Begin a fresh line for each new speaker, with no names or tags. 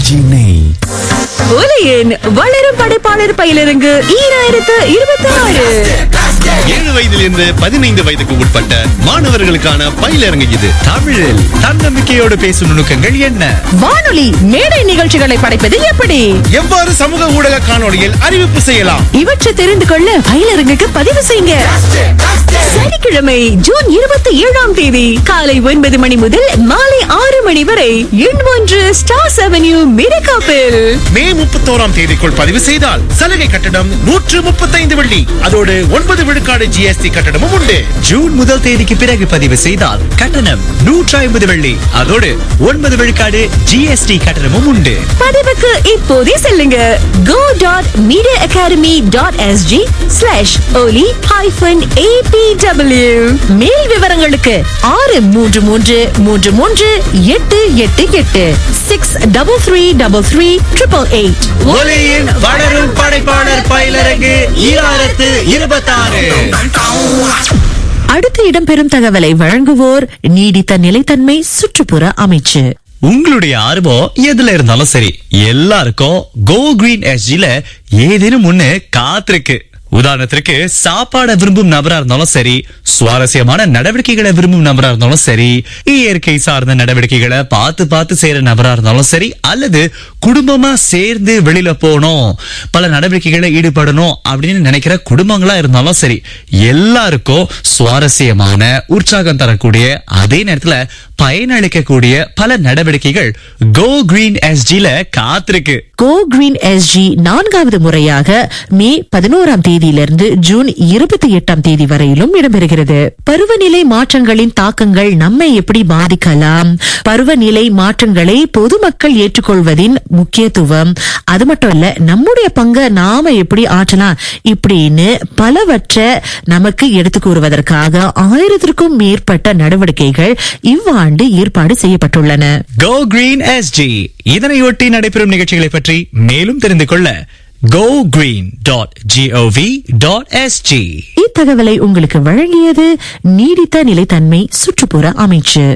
RKG நெய்
ஒலியின் வளரும் படைப்பாளர் பயிலிறங்கு ஈராயிரத்து இருபத்தி ஆறு
ஏழு வயதிலிருந்து பதினைந்து வயதுக்கு உட்பட்ட மாணவர்களுக்கான பயிலரங்கு இது
தமிழில் தன்னம்பிக்கையோடு பேசும் நுணுக்கங்கள் என்ன
வானொலி மேடை நிகழ்ச்சிகளை படைப்பது எப்படி
எவ்வாறு சமூக ஊடக காணொளியில் அறிவிப்பு செய்யலாம்
இவற்றை தெரிந்து கொள்ள பயிலரங்குக்கு பதிவு செய்யுங்க சனிக்கிழமை ஜூன் இருபத்தி ஏழாம் தேதி காலை ஒன்பது மணி முதல் மாலை ஆறு மணி வரை எண் ஒன்று ஸ்டார்ஸ் அவென்யூ மிரகாப்பில்
மே முப்பத்தோராம் தேதிக்குள் பதிவு செய்தால் சலுகை கட்டணம் நூற்று முப்பத்தைந்து வெள்ளி அதோடு ஒன்பது விழுக்காடு ஜிஎஸ்டி கட்டணமும் உண்டு
ஜூன் முதல் தேதிக்கு பிறகு பதிவு செய்தால் கட்டணம் நூற்றி ஐம்பது வெள்ளி அதோடு ஒன்பது விழுக்காடு ஜிஎஸ்டி கட்டணமும் உண்டு
பதிவுக்கு இப்போதே செல்லுங்க go dot media academy dot SG slash ஒலி ஹைஃபன் ஏபிடபிள்யூ மேல் விவரங்களுக்கு ஆறு மூன்று மூன்று மூன்று மூன்று எட்டு எட்டு எட்டு six double three double three triple eight
ஒலியின் வளரும் படைப்பாளர் பயிலரங்கு ஈராயிரத்து இருபத்தாறு
அடுத்து இடம்பெறும் தகவலை வழங்குவோர் நீடித்த நிலைத்தன்மை சுற்றுப்புற அமைச்சு
உங்களுடைய ஆர்வம் எதுல இருந்தாலும் சரி எல்லாருக்கும் கோ கிரீன் எஸ்ஜில ஏதேனும் ஒண்ணு காத்திருக்கு உதாரணத்திற்கு சாப்பாட விரும்பும் நபரா இருந்தாலும் சரி சுவாரஸ்யமான நடவடிக்கைகளை விரும்பும் நபரா இருந்தாலும் சரி இயற்கை சார்ந்த நடவடிக்கைகளை பார்த்து பார்த்து செய்யற நபரா இருந்தாலும் சரி அல்லது குடும்பமா சேர்ந்து வெளியில போகணும் பல நடவடிக்கைகளை ஈடுபடணும் அப்படின்னு நினைக்கிற குடும்பங்களா இருந்தாலும் சரி எல்லாருக்கும் சுவாரஸ்யமான உற்சாகம் தரக்கூடிய அதே நேரத்துல பயனளிக்கக்கூடிய பல நடவடிக்கைகள் கோ கிரீன் எஸ்ஜில காத்திருக்கு
கோ கிரீன் எஸ்ஜி நான்காவது முறையாக மே பதினோராம் தேதியிலிருந்து ஜூன் இருபத்தி எட்டாம் தேதி வரையிலும் இடம்பெறுகிறது பருவநிலை மாற்றங்களின் தாக்கங்கள் நம்மை எப்படி பாதிக்கலாம் பருவநிலை மாற்றங்களை பொதுமக்கள் ஏற்றுக்கொள்வதின் முக்கியத்துவம் அது மட்டும் இல்ல நம்முடைய பங்கை நாம எப்படி ஆற்றலாம் இப்படின்னு பலவற்றை நமக்கு எடுத்து கூறுவதற்காக ஆயிரத்திற்கும் மேற்பட்ட நடவடிக்கைகள் இவ்வாண்டு ஏற்பாடு செய்யப்பட்டுள்ளன
கோ கிரீன் எஸ்ஜி இதனையொட்டி நடைபெறும் நிகழ்ச்சிகளை பற்றி மேலும் தெரிந்து கொள்ள go green dot GOV dot SG
இத்தகவலை உங்களுக்கு வழங்கியது நீடித்த நிலைத்தன்மை சுற்றுப்புற அமைச்சு